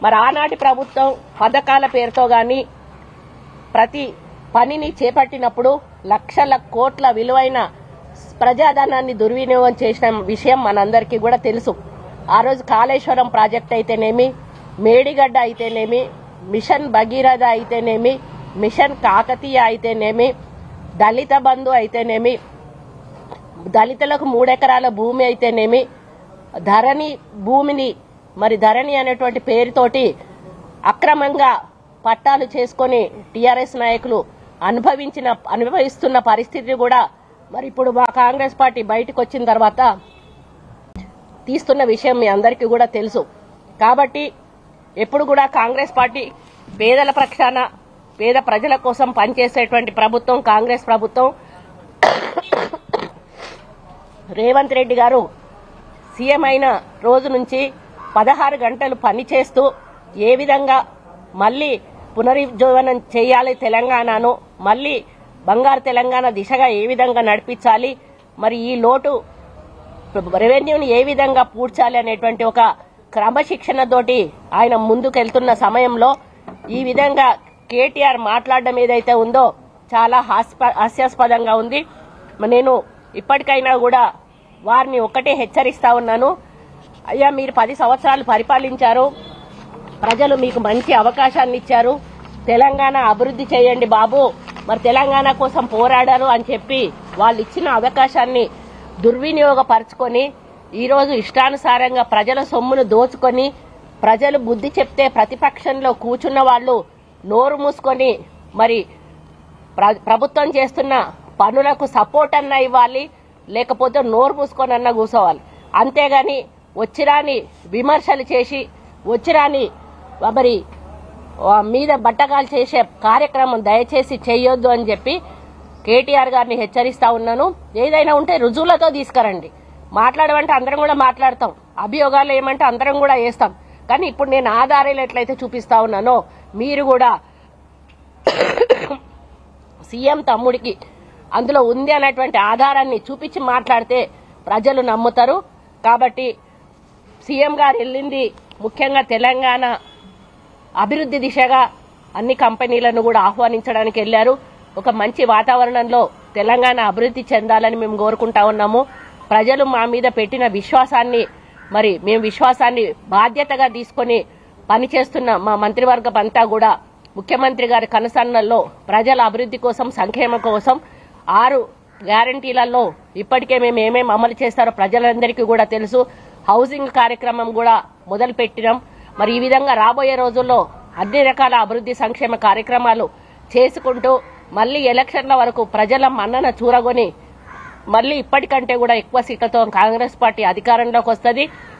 మరి ఆనాటి ప్రభుత్వం పథకాల పేరుతో గాని ప్రతి పనిని చేపట్టినప్పుడు లక్షల కోట్ల విలువైన ప్రజాధనాన్ని దుర్వినియోగం చేసిన విషయం మనందరికీ కూడా తెలుసు ఆ రోజు కాళేశ్వరం ప్రాజెక్ట్ అయితేనేమి మేడిగడ్డ అయితేనేమి మిషన్ భగీరథ అయితేనేమి మిషన్ కాకతీయ అయితేనేమి దళిత బంధు అయితేనేమి దళితులకు మూడెకరాల భూమి అయితేనేమి ధరణి భూమిని మరి ధరణి అనేటువంటి పేరుతోటి అక్రమంగా పట్టాలు చేసుకొని టీఆర్ఎస్ నాయకులు అనుభవించిన అనుభవిస్తున్న పరిస్థితి కూడా మరి ఇప్పుడు మా కాంగ్రెస్ పార్టీ బయటకు వచ్చిన తర్వాత తీస్తున్న విషయం మీ అందరికీ కూడా తెలుసు కాబట్టి ఎప్పుడు కూడా కాంగ్రెస్ పార్టీ పేదల పక్షాన పేద ప్రజల కోసం పనిచేసేటువంటి ప్రభుత్వం కాంగ్రెస్ ప్రభుత్వం రేవంత్ రెడ్డి గారు సీఎం అయిన రోజు నుంచి పదహారు గంటలు పనిచేస్తూ ఏ విధంగా మళ్ళీ పునరుజ్జీవనం చేయాలి తెలంగాణను మళ్ళీ బంగారు తెలంగాణ దిశగా ఏ విధంగా నడిపించాలి మరి ఈ లోటు రెవెన్యూని ఏ విధంగా పూడ్చాలి అనేటువంటి ఒక క్రమశిక్షణతోటి ఆయన ముందుకెళ్తున్న సమయంలో ఈ విధంగా కేటీఆర్ మాట్లాడడం ఏదైతే ఉందో చాలా హాస్ప- హాస్యాస్పదంగా ఉంది మరి నేను ఇప్పటికైనా కూడా వారిని ఒక్కటే హెచ్చరిస్తా ఉన్నాను అయ్యా మీరు పది సంవత్సరాలు పరిపాలించారు ప్రజలు మీకు మంచి అవకాశాన్ని ఇచ్చారు తెలంగాణ అభివృద్ధి చేయండి బాబు మరి తెలంగాణ కోసం పోరాడారు అని చెప్పి వాళ్ళు ఇచ్చిన అవకాశాన్ని దుర్వినియోగపరచుకొని ఈరోజు ఇష్టానుసారంగా ప్రజల సొమ్మును దోచుకొని ప్రజలు బుద్ధి చెప్తే ప్రతిపక్షంలో కూర్చున్న వాళ్ళు నోరు మూసుకొని మరి ప్ర- ప్రభుత్వం చేస్తున్న పనులకు సపోర్ట్ అన్నా ఇవ్వాలి లేకపోతే నోరు మూసుకొని అన్నా కూర్చోవాలి అంతేగాని వచ్చిరాని విమర్శలు చేసి వచ్చిరాని మరి ఆ మీద బట్టగాలు చేసే కార్యక్రమం దయచేసి చేయొద్దు అని చెప్పి కేటీఆర్ గారిని హెచ్చరిస్తా ఉన్నాను ఏదైనా ఉంటే రుజువులతో తీసుకురండి మాట్లాడమంటే అందరం కూడా మాట్లాడతాం అభియోగాలు ఏమంటే అందరం కూడా వేస్తాం కానీ ఇప్పుడు నేను ఆధారాలు ఎట్లయితే చూపిస్తా ఉన్నానో మీరు కూడా సీఎం తమ్ముడికి అందులో ఉంది అనేటువంటి ఆధారాన్ని చూపించి మాట్లాడితే ప్రజలు నమ్ముతారు కాబట్టి సీఎం గారు వెళ్ళింది ముఖ్యంగా తెలంగాణ అభివృద్ధి దిశగా అన్ని కంపెనీలను కూడా ఆహ్వానించడానికి వెళ్లారు ఒక మంచి వాతావరణంలో తెలంగాణ అభివృద్ధి చెందాలని మేము కోరుకుంటా ఉన్నాము ప్రజలు మా మీద పెట్టిన విశ్వాసాన్ని మరి మేము విశ్వాసాన్ని బాధ్యతగా తీసుకొని పనిచేస్తున్న మా మంత్రివర్గం అంతా కూడా ముఖ్యమంత్రి గారి కనసన్నల్లో ప్రజల అభివృద్ధి కోసం సంక్షేమం కోసం ఆరు గ్యారంటీలలో ఇప్పటికే మేము ఏమేమి అమలు చేస్తారో ప్రజలందరికీ కూడా తెలుసు హౌసింగ్ కార్యక్రమం కూడా మొదలు పెట్టినాం మరి ఈ విధంగా రాబోయే రోజుల్లో అన్ని రకాల అభివృద్ధి సంక్షేమ కార్యక్రమాలు చేసుకుంటూ మళ్ళీ ఎలక్షన్ల వరకు ప్రజల మన్నన చూరగొని మళ్ళీ ఇప్పటికంటే కూడా ఎక్కువ సీట్లతో కాంగ్రెస్ పార్టీ అధికారంలోకి వస్తుంది